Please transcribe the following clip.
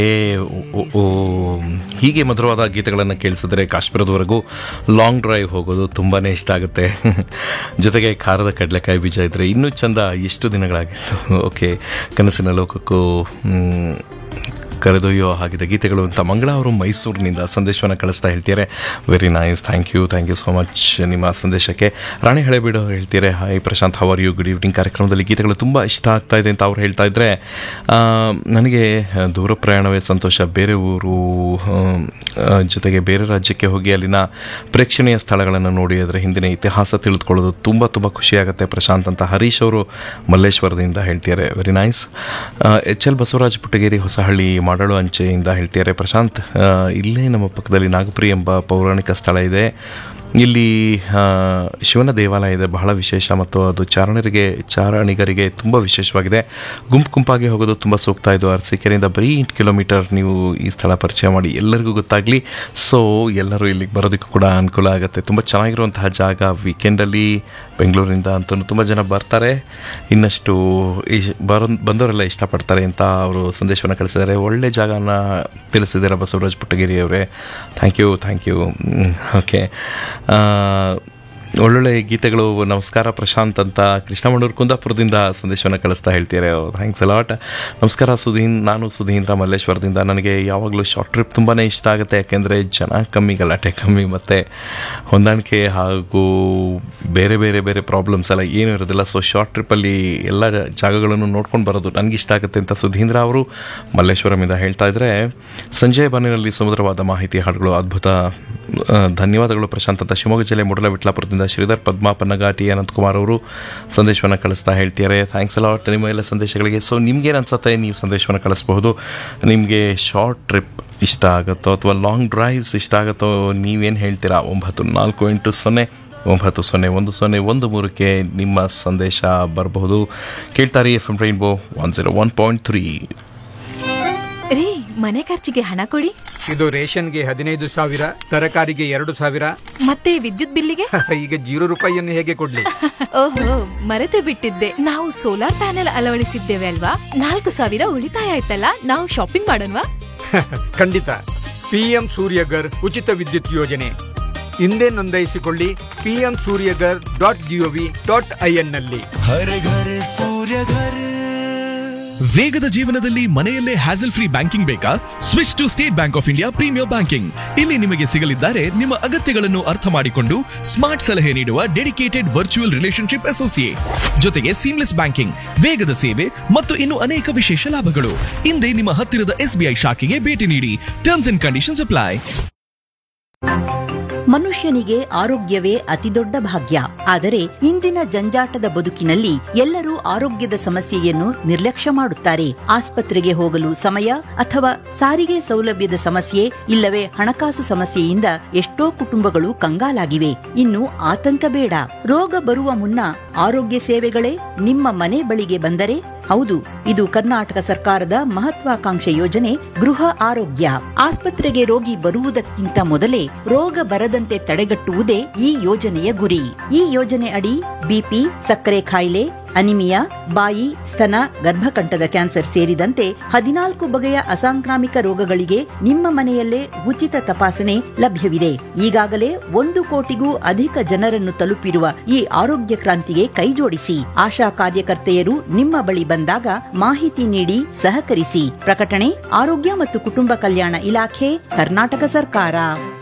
ಏ, ಓ- ಓ- ಹೀಗೆ ಮಧುರವಾದ ಗೀತೆಗಳನ್ನು ಕೇಳಿಸಿದ್ರೆ ಕಾಶ್ಮೀರದವರೆಗೂ ಲಾಂಗ್ ಡ್ರೈವ್ ಹೋಗೋದು ತುಂಬಾ ಇಷ್ಟ ಆಗುತ್ತೆ ಜೊತೆಗೆ ಖಾರದ ಕಡಲೆಕಾಯಿ ಬೀಜ ಇದ್ದರೆ ಇನ್ನೂ ಚಂದ ಎಷ್ಟು ದಿನಗಳಾಗಿತ್ತು ಓಕೆ ಕನಸಿನ ಲೋಕಕ್ಕೂ ಮ್, ಕರೆದೊಯ್ಯೋ ಹಾಗಿದ್ದ ಗೀತೆಗಳು ಅಂತ ಮಂಗಳ ಅವರು ಮೈಸೂರಿನಿಂದ ಸಂದೇಶವನ್ನು ಕಳಿಸ್ತಾ ಹೇಳ್ತಾರೆ very nice thank you thank you so much ನಿಮ್ಮ ಸಂದೇಶಕ್ಕೆ ರಾಣಿ ಹಳೆಬೀಡು ಅವ್ರು ಹೇಳ್ತಾರೆ hi Prashanth how are you good evening ಕಾರ್ಯಕ್ರಮದಲ್ಲಿ ಗೀತೆಗಳು ತುಂಬ ಇಷ್ಟ ಆಗ್ತಾ ಇದೆ ಅಂತ ಅವ್ರು ಹೇಳ್ತಾ ಇದ್ರೆ ಆ, ನನಗೆ ದೂರ ಪ್ರಯಾಣವೇ ಸಂತೋಷ ಬೇರೆ ಊರು ಆ, ಆ, ಜೊತೆಗೆ ಬೇರೆ ರಾಜ್ಯಕ್ಕೆ ಹೋಗಿ ಅಲ್ಲಿನ ಪ್ರೇಕ್ಷಣೀಯ ಸ್ಥಳಗಳನ್ನು ನೋಡಿ ಅದರ ಹಿಂದಿನ ಇತಿಹಾಸ ತಿಳಿದುಕೊಳ್ಳೋದು ತುಂಬ ತುಂಬ ಖುಷಿಯಾಗುತ್ತೆ ಪ್ರಶಾಂತ್ ಅಂತ ಹರೀಶ್ ಅವರು ಮಲ್ಲೇಶ್ವರದಿಂದ ಹೇಳ್ತಿದ್ದಾರೆ very nice H L Basavaraja Puttageri Hosahalli Madalu ಅಂಚೆಯಿಂದ ಹೇಳ್ತಿದ್ದಾರೆ ಪ್ರಶಾಂತ್ ಆ, ಇಲ್ಲೇ ನಮ್ಮ ಪಕ್ಕದಲ್ಲಿ ನಾಗಪುರಿ ಎಂಬ ಪೌರಾಣಿಕ ಸ್ಥಳ ಇದೆ ಇಲ್ಲಿ ಆ, ಶಿವನ ದೇವಾಲಯ ಇದೆ ಬಹಳ ವಿಶೇಷ ಮತ್ತು ಅದು ಚಾರಣರಿಗೆ ಚಾರಣಿಗರಿಗೆ ತುಂಬ ವಿಶೇಷವಾಗಿದೆ ಗುಂಪು ಗುಂಪಾಗಿ ಹೋಗೋದು ತುಂಬ ಸೂಕ್ತ ಇದು ಅರಸೀಕೆರೆಯಿಂದ ಬರೀ ಎಂಟು ಕಿಲೋಮೀಟರ್ ನೀವು ಈ ಸ್ಥಳ ಪರಿಚಯ ಮಾಡಿ ಎಲ್ಲರಿಗೂ ಗೊತ್ತಾಗಲಿ ಸೊ ಎಲ್ಲರೂ ಇಲ್ಲಿಗೆ ಬರೋದಕ್ಕೂ ಕೂಡ ಅನುಕೂಲ ಆಗುತ್ತೆ ತುಂಬ ಚೆನ್ನಾಗಿರುವಂತಹ ಜಾಗ ವೀಕೆಂಡಲ್ಲಿ ಬೆಂಗಳೂರಿಂದ ಅಂತೂ ತುಂಬ ಜನ ಬರ್ತಾರೆ ಇನ್ನಷ್ಟು ಇಶ್- ಬರೋ ಬಂದವರೆಲ್ಲ ಇಷ್ಟಪಡ್ತಾರೆ ಅಂತ ಅವರು ಸಂದೇಶವನ್ನು ಕಳಿಸಿದ್ದಾರೆ ಒಳ್ಳೆ ಜಾಗನ ತಿಳಿಸಿದ್ದಾರೆ ಬಸವರಾಜ್ ಪುಟ್ಟಗಿರಿ ಅವರೇ thank you thank you okay ಒಳ್ಳೊಳ್ಳೆ ಗೀತೆಗಳು ನಮಸ್ಕಾರ ಪ್ರಶಾಂತ್ ಅಂತ ಕೃಷ್ಣಮಣ್ಣೂರು ಕುಂದಾಪುರದಿಂದ ಸಂದೇಶವನ್ನು ಕಳಿಸ್ತಾ ಹೇಳ್ತಾರೆ ಥ್ಯಾಂಕ್ಸ್ ಅಲಾಟ್ ನಮಸ್ಕಾರ ಸುಧೀನ್ ನಾನು ಸುಧೀಂದ್ರ ಮಲ್ಲೇಶ್ವರದಿಂದ ನನಗೆ ಯಾವಾಗಲೂ ಶಾರ್ಟ್ ಟ್ರಿಪ್ ತುಂಬಾ ಇಷ್ಟ ಆಗುತ್ತೆ ಯಾಕೆಂದರೆ ಜನ ಕಮ್ಮಿ ಗಲಾಟೆ ಕಮ್ಮಿ ಮತ್ತು ಹೊಂದಾಣಿಕೆ ಹಾಗೂ ಬೇರೆ ಬೇರೆ ಬೇರೆ ಪ್ರಾಬ್ಲಮ್ಸ್ ಎಲ್ಲ ಏನೂ ಇರೋದಿಲ್ಲ ಸೊ ಶಾರ್ಟ್ ಟ್ರಿಪ್ಪಲ್ಲಿ ಎಲ್ಲ ಜಾಗಗಳನ್ನು ನೋಡ್ಕೊಂಡು ಬರೋದು ನನಗೆ ಇಷ್ಟ ಆಗುತ್ತೆ ಅಂತ ಸುಧೀಂದ್ರ ಅವರು ಮಲ್ಲೇಶ್ವರಮಿಂದ ಹೇಳ್ತಾ ಇದ್ರೆ ಸಂಜೆ ಬಾನಿನಲ್ಲಿ ಸುಮಧುರವಾದ ಮಾಹಿತಿ ಹಾಡುಗಳು ಅದ್ಭುತ ಆ, ಧನ್ಯವಾದಗಳು ಪ್ರಶಾಂತ್ ಅಂತ ಶಿವಮೊಗ್ಗ ಜಿಲ್ಲೆ ಮುಡಲ ವಿಟ್ಲಾಪುರದಿಂದ ಶ್ರೀಧರ್ ಪದ್ಮಾ ಪನ್ನಗಾಟಿ ಅನಂತಕುಮಾರ್ ಅವರು ಸಂದೇಶವನ್ನು ಕಳಿಸ್ತಾ ಹೇಳ್ತಿದ್ದಾರೆ ಥ್ಯಾಂಕ್ಸ್ ಅಲಾಟ್ ನಿಮ್ಮ ಎಲ್ಲ ಸಂದೇಶಗಳಿಗೆ ಸೊ ನಿಮ್ಗೇನು ಅನ್ಸುತ್ತೆ ನೀವು ಸಂದೇಶವನ್ನು ಕಳಿಸ್ಬಹುದು ನಿಮಗೆ ಶಾರ್ಟ್ ಟ್ರಿಪ್ ಇಷ್ಟ ಆಗುತ್ತೋ ಅಥವಾ ಲಾಂಗ್ ಡ್ರೈವ್ಸ್ ಇಷ್ಟ ಆಗುತ್ತೋ ನೀವೇನು ಹೇಳ್ತೀರಾ ಒಂಬತ್ತು ನಾಲ್ಕು ಎಂಟು ಸೊನ್ನೆ ಒಂಬತ್ತು ಸೊನ್ನೆ ಒಂದು ಸೊನ್ನೆ ಒಂದು ಮೂರಕ್ಕೆ ನಿಮ್ಮ ಸಂದೇಶ ಬರಬಹುದು ಕೇಳ್ತಾರೆ F M rainbow one zero one point three ರೀ ಮನೆ ಖರ್ಚಿಗೆ ಹಣ ಕೊಡಿ ಇದು ರೇಷನ್ಗೆ ಹದಿನೈದು ಸಾವಿರ ತರಕಾರಿಗೆ ಎರಡು ಸಾವಿರ ಮತ್ತೆ ವಿದ್ಯುತ್ ಬಿಲ್ಲಿಗೆ ಈಗ ಜೀರೋ ರೂಪಾಯಿಯನ್ನು ಹೇಗೆ ಕೊಡ್ಲಿ ಓಹೋ ಮರೆತೇ ಬಿಟ್ಟಿದ್ದೆ ನಾವು ಸೋಲಾರ್ ಪ್ಯಾನೆಲ್ ಅಳವಡಿಸಿದ್ದೇವೆ ಅಲ್ವಾ ನಾಲ್ಕು ಸಾವಿರ ಉಳಿತಾಯ ಆಯ್ತಲ್ಲ ನಾವು ಶಾಪಿಂಗ್ ಮಾಡೋಣವಾ ಖಂಡಿತ ಪಿಎಂ ಸೂರ್ಯಗರ್ ಉಚಿತ ವಿದ್ಯುತ್ ಯೋಜನೆ ಹಿಂದೆ ನೋಂದಾಯಿಸಿಕೊಳ್ಳಿ P M Suryaghar dot G O V dot I N ನಲ್ಲಿ ವೇಗದ ಜೀವನದಲ್ಲಿ ಮನೆಯಲ್ಲೇ ಹ್ಯಾಸಲ್ ಫ್ರೀ ಬ್ಯಾಂಕಿಂಗ್ ಬೇಕಾ switch to State Bank of India premier banking ಇಲ್ಲಿ ನಿಮಗೆ ಸಿಗಲಿದ್ದಾರೆ ನಿಮ್ಮ ಅಗತ್ಯಗಳನ್ನು ಅರ್ಥ ಮಾಡಿಕೊಂಡು ಸ್ಮಾರ್ಟ್ ಸಲಹೆ ನೀಡುವ ಡೆಡಿಕೇಟೆಡ್ ವರ್ಚುವಲ್ ರಿಲೇಶನ್ಶಿಪ್ ಅಸೋಸಿಯೇಟ್ ಜೊತೆಗೆ ಸೀಮ್ಲೆಸ್ ಬ್ಯಾಂಕಿಂಗ್ ವೇಗದ ಸೇವೆ ಮತ್ತು ಇನ್ನು ಅನೇಕ ವಿಶೇಷ ಲಾಭಗಳು ಹಿಂದೆ ನಿಮ್ಮ ಹತ್ತಿರದ ಎಸ್ಬಿಐ ಶಾಖೆಗೆ ಭೇಟಿ ನೀಡಿ ಟರ್ಮ್ಸ್ ಅಂಡ್ ಕಂಡೀಷನ್ಸ್ ಅಪ್ಲೈ ಮನುಷ್ಯನಿಗೆ ಆರೋಗ್ಯವೇ ಅತಿದೊಡ್ಡ ಭಾಗ್ಯ ಆದರೆ ಇಂದಿನ ಜಂಜಾಟದ ಬದುಕಿನಲ್ಲಿ ಎಲ್ಲರೂ ಆರೋಗ್ಯದ ಸಮಸ್ಯೆಯನ್ನು ನಿರ್ಲಕ್ಷ್ಯ ಮಾಡುತ್ತಾರೆ ಆಸ್ಪತ್ರೆಗೆ ಹೋಗಲು ಸಮಯ ಅಥವಾ ಸಾರಿಗೆ ಸೌಲಭ್ಯದ ಸಮಸ್ಯೆ ಇಲ್ಲವೇ ಹಣಕಾಸು ಸಮಸ್ಯೆಯಿಂದ ಎಷ್ಟೋ ಕುಟುಂಬಗಳು ಕಂಗಾಲಾಗಿವೆ ಇನ್ನು ಆತಂಕ ಬೇಡ ರೋಗ ಬರುವ ಮುನ್ನ ಆರೋಗ್ಯ ಸೇವೆಗಳೇ ನಿಮ್ಮ ಮನೆ ಬಳಿಗೆ ಬಂದರೆ ಹೌದು ಇದು ಕರ್ನಾಟಕ ಸರ್ಕಾರದ ಮಹತ್ವಾಕಾಂಕ್ಷೆ ಯೋಜನೆ ಗೃಹ ಆರೋಗ್ಯ ಆಸ್ಪತ್ರೆಗೆ ರೋಗಿ ಬರುವುದಕ್ಕಿಂತ ಮೊದಲೇ ರೋಗ ಬರದಂತೆ ತಡೆಗಟ್ಟುವುದೇ ಈ ಯೋಜನೆಯ ಗುರಿ ಈ ಯೋಜನೆ ಅಡಿ ಬಿಪಿ ಸಕ್ಕರೆ ಕಾಯಿಲೆ ಅನಿಮಿಯಾ ಬಾಯಿ ಸ್ತನ ಗರ್ಭಕಂಠದ ಕ್ಯಾನ್ಸರ್ ಸೇರಿದಂತೆ ಹದಿನಾಲ್ಕು ಬಗೆಯ ಅಸಾಂಕ್ರಾಮಿಕ ರೋಗಗಳಿಗೆ ನಿಮ್ಮ ಮನೆಯಲ್ಲೇ ಉಚಿತ ತಪಾಸಣೆ ಲಭ್ಯವಿದೆ ಈಗಾಗಲೇ ಒಂದು ಕೋಟಿಗೂ ಅಧಿಕ ಜನರನ್ನು ತಲುಪಿರುವ ಈ ಆರೋಗ್ಯ ಕ್ರಾಂತಿಗೆ ಕೈಜೋಡಿಸಿ ಆಶಾ ಕಾರ್ಯಕರ್ತೆಯರು ನಿಮ್ಮ ಬಳಿ ಬಂದಾಗ ಮಾಹಿತಿ ನೀಡಿ ಸಹಕರಿಸಿ ಪ್ರಕಟಣೆ ಆರೋಗ್ಯ ಮತ್ತು ಕುಟುಂಬ ಕಲ್ಯಾಣ ಇಲಾಖೆ ಕರ್ನಾಟಕ ಸರ್ಕಾರ